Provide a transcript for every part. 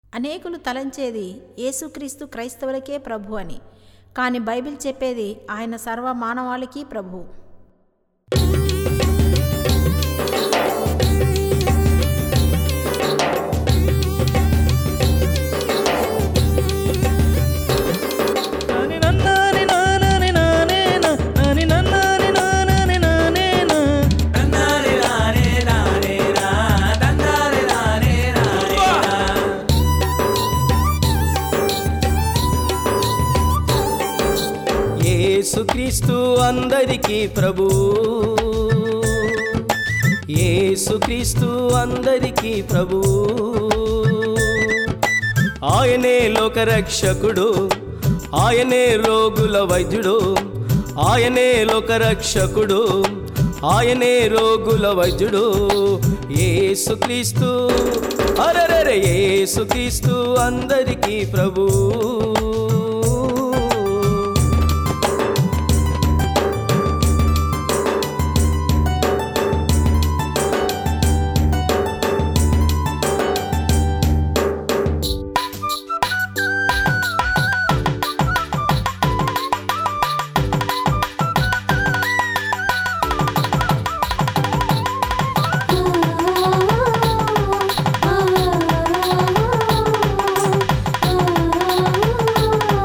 అనేకులు తలంచేది యేసుక్రీస్తు క్రైస్తవులకే ప్రభు అని కానీ బైబిల్ చెప్పేది ఆయన సర్వ మానవాళికి ప్రభు నాని నన్నాని నానాని నానేనా, నాని నన్నాని నానాని నానేనా. యేసుక్రీస్తు అందరికీ ప్రభు యేసుక్రీస్తు అందరికీ ప్రభు ఆయనే లోకరక్షకుడు ఆయనే రోగుల వైద్యుడు ఆయనే లోకరక్షకుడు ఆయనే రోగుల వైద్యుడు యేసుక్రీస్తు అరరరే యేసుక్రీస్తు అందరికీ ప్రభు ఆ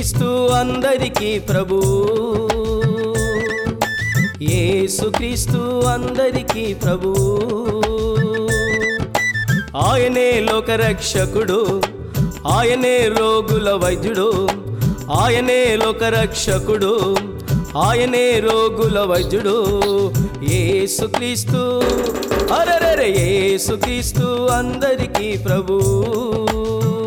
యేసుక్రీస్తు అందరికీ ప్రభు యేసుక్రీస్తు అందరికీ ప్రభు ఆయనే లోకరక్షకుడు ఆయనే రోగుల వైద్యుడు ఆయనే లోకరక్షకుడు ఆయనే రోగుల వైద్యుడు యేసుక్రీస్తు అరరరే యేసుక్రీస్తు అందరికీ ప్రభు